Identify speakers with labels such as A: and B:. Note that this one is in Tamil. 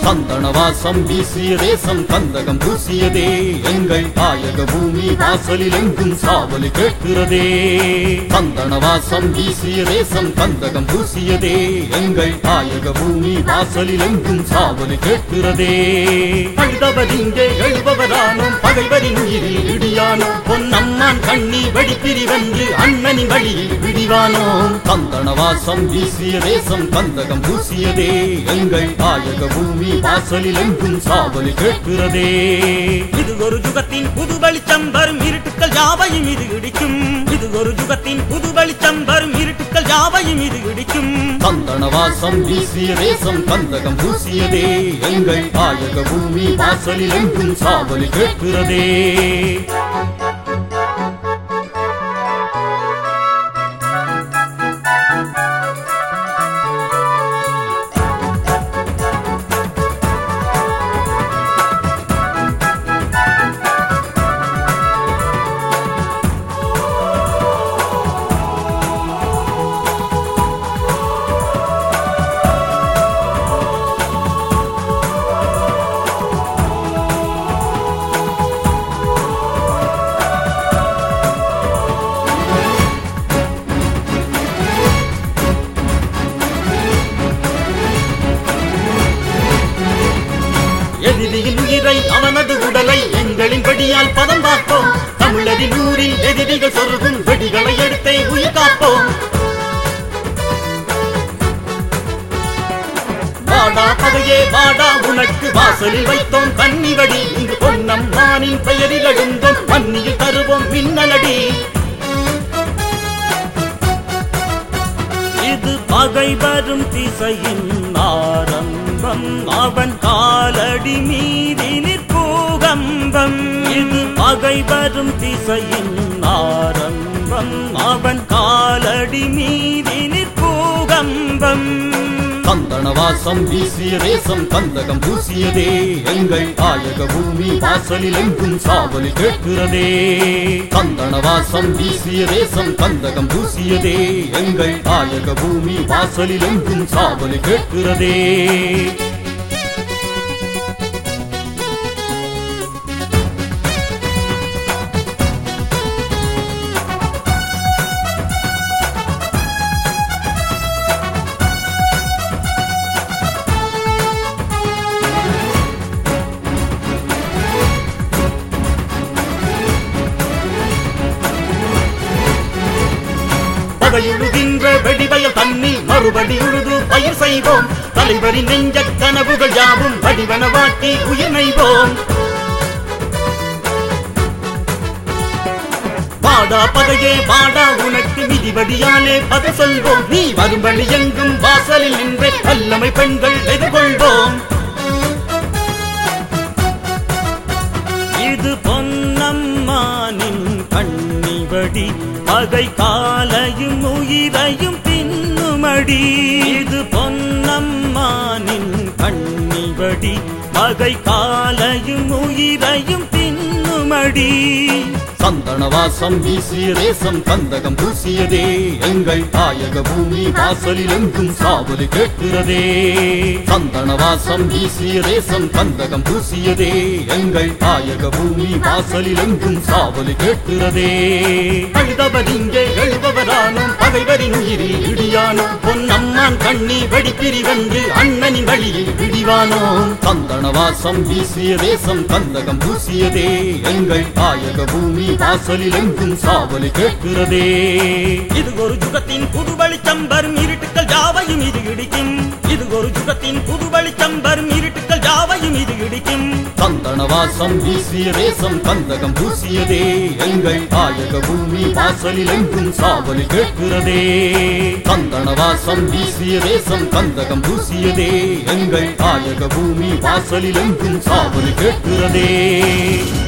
A: சந்தனவாசம் வீசிய தேசம் கந்தகம் பூசியதே எங்கள் தாயக பூமி வாசலில் எங்கும் சாவலி கேட்கிறதே சந்தனவாசம் வீசிய தேசம் கந்தகம் பூசியதே எங்கள் தாயக பூமி வாசலில் எங்கும் சாவலி கேட்கிறதே அழுதவர் இங்கே எழுபவரானோம் பகைவரின் உயிரில் இடியானோம் பொன்னம்மான் கண்ணி வெடிப்பிரி வென்று அண்ணனின் வழியில் விடிவானோம் சந்தனவாசம் வீசிய தேசம் கந்தகம் பூசியதே எங்கள் தாயக பூமி வாசலில் எங்கும் சாவலி கேட்கிறதே
B: இது ஒரு யுகத்தின் புது வெளிச்சம் வரும் இருட்டுக்கள் யாவையும் இது இடிக்கும் இது ஒரு யுகத்தின் புது வெளிச்சம் வரும் இருட்டுக்கள் யாவையும் இது இடிக்கும்
A: சந்தனவாசம் வீசிய தேசம் கந்தகம் பூசியதே எங்கள் தாயக பூமி வாசலில் எங்கும் சாவலி கேட்கிறதே
B: எதிரியின் உயிரை அவனது உடலை எங்களின் வெடியால் பதம் பார்ப்போம் தமிழரின் ஊரில் எதிரிகள் சொருகும் வெடிகளை எடுத்தே உயிர் காப்போம் வாடா பகையே வாடா உனக்கு வாசலில் வைத்தோம் கன்னிவடி இங்கு பொன்னம் மானின் பெயரில் எழுந்தோம் மண்ணியில் தருவோம் மின்னலடி இது பகை வரும் திசையின் ஆரம்பம் அவன் காலடி மீதினிற் பூகம்பம் இது பகை வரும் திசையின் ஆரம்பம் அவன் காலடி மீதினிற் பூகம்பம்
A: சந்தனவாசம் வீசிய தேசம் கந்தகம் பூசியதே எங்கள் தாயக பூமி வாசலில் எங்கும் சாவலி கேட்கிறதே சந்தனவாசம் வீசிய தேசம் கந்தகம் பூசியதே எங்கள் தாயக பூமி வாசலில் எங்கும் சாவலி கேட்கிறதே
B: பகையுழுகின்ற வெடிவயல் தண்ணீர் மறுபடி உழுது பயிர் செய்வோம் தலைவரின் நெஞ்ச கனவுகள் யாவும் வடிவனவாக்கி உயிர் நெய்வோம் வாடா பகையே வாடா உனக்கு மிதிவடியாலே பதில் சொல்வோம் நீ வரும்படி எங்கும் வாசலில் நின்றே வல்லமை பெண்கள் எதிர்கொள்வோம் இது பொன்னம்மானின் கண்ணிவடி பகை காலையும் உயிரையும் தின்னுமடி இது பொன்னம்மானின் கண்ணிவடி பகை காலையும் உயிரையும் தின்னுமடி
A: சந்தனவாசம் வீசிய தேசம் கந்தகம் பூசியதே எங்கள் தாயக பூமி வாசலில் எங்கும் சாவலி கேட்கிறதே சந்தனவாசம் வீசிய தேசம் கந்தகம் பூசியதே எங்கள் தாயக பூமி வாசலில் எங்கும் சாவலி கேட்கிறதே
B: அழுதவர் இங்கே எழுபவரானோம் பகைவரின் உயிரில் இடியானோம் பொன்னம்மான் கண்ணி வெடிப்பிரி வென்று அண்ணனின் வழியில் விடிவானோம்
A: சந்தனவாசம் வீசிய தேசம் கந்தகம் பூசியதே எங்கள் தாயக பூமி வாசலில் எங்கும் சாவலி கேட்கிறதே
B: இது ஒரு யுகத்தின் புது வெளிச்சம் வரும் இருட்டுக்கள் யாவையும் இது இடிக்கும் இது ஒரு யுகத்தின் புது வெளிச்சம் வரும் இருட்டுக்கள் யாவையும் இது இடிக்கும்
A: சந்தனவாசம் வீசிய தேசம் கந்தகம் பூசியதே எங்கள் தாயக பூமி வாசலில் எங்கும் சாவலி கேட்கிறதே சந்தனவாசம் வீசிய தேசம் கந்தகம் பூசியதே எங்கள் தாயக பூமி வாசலில் எங்கும் சாவலி கேட்கிறதே